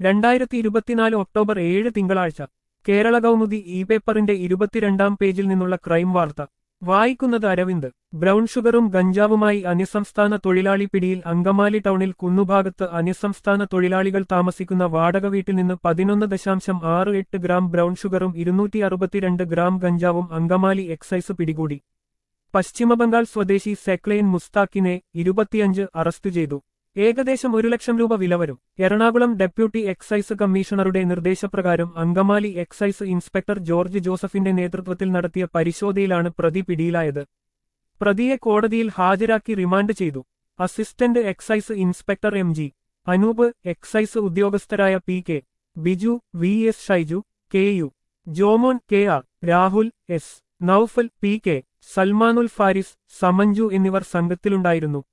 രണ്ടായിരത്തി ഇരുപത്തിനാല് ഒക്ടോബർ ഏഴ് തിങ്കളാഴ്ച കേരള കൗമുദി ഇ പേപ്പറിന്റെ ഇരുപത്തിരണ്ടാം പേജിൽ നിന്നുള്ള ക്രൈം വാർത്ത വായിക്കുന്നത് അരവിന്ദ് ബ്രൗൺ ഷുഗറും ഗഞ്ചാവുമായി അന്യസംസ്ഥാന തൊഴിലാളി പിടിയിൽ അങ്കമാലി ടൗണിൽ കുന്നുഭാഗത്ത് അന്യസംസ്ഥാന തൊഴിലാളികൾ താമസിക്കുന്ന വാടക വീട്ടിൽ നിന്ന് പതിനൊന്ന് ദശാംശം ആറ് എട്ട് ഗ്രാം ബ്രൗൺ ഷുഗറും ഇരുന്നൂറ്റി അറുപത്തിരണ്ട് ഗ്രാം ഗഞ്ചാവും അങ്കമാലി എക്സൈസ് പിടികൂടി പശ്ചിമബംഗാൾ സ്വദേശി സെക്ലെയിൻ മുസ്താഖിനെ ഇരുപത്തിയഞ്ച് അറസ്റ്റ് ചെയ്തു ഏകദേശം ഒരു ലക്ഷം രൂപ വില വരും എറണാകുളം ഡെപ്യൂട്ടി എക്സൈസ് കമ്മീഷണറുടെ നിർദ്ദേശപ്രകാരം അങ്കമാലി എക്സൈസ് ഇൻസ്പെക്ടർ ജോർജ് ജോസഫിന്റെ നേതൃത്വത്തിൽ നടത്തിയ പരിശോധനയിലാണ് പ്രതി പിടിയിലായത് പ്രതിയെ കോടതിയിൽ ഹാജരാക്കി റിമാൻഡ് ചെയ്തു assistant excise inspector M G Anoop excise ഉദ്യോഗസ്ഥരായ P K Biju V S Shaiju K U Jomon K R Rahul S Noufal P K Salmanul Faris Samanju എന്നിവർ സംഘത്തിലുണ്ടായിരുന്നു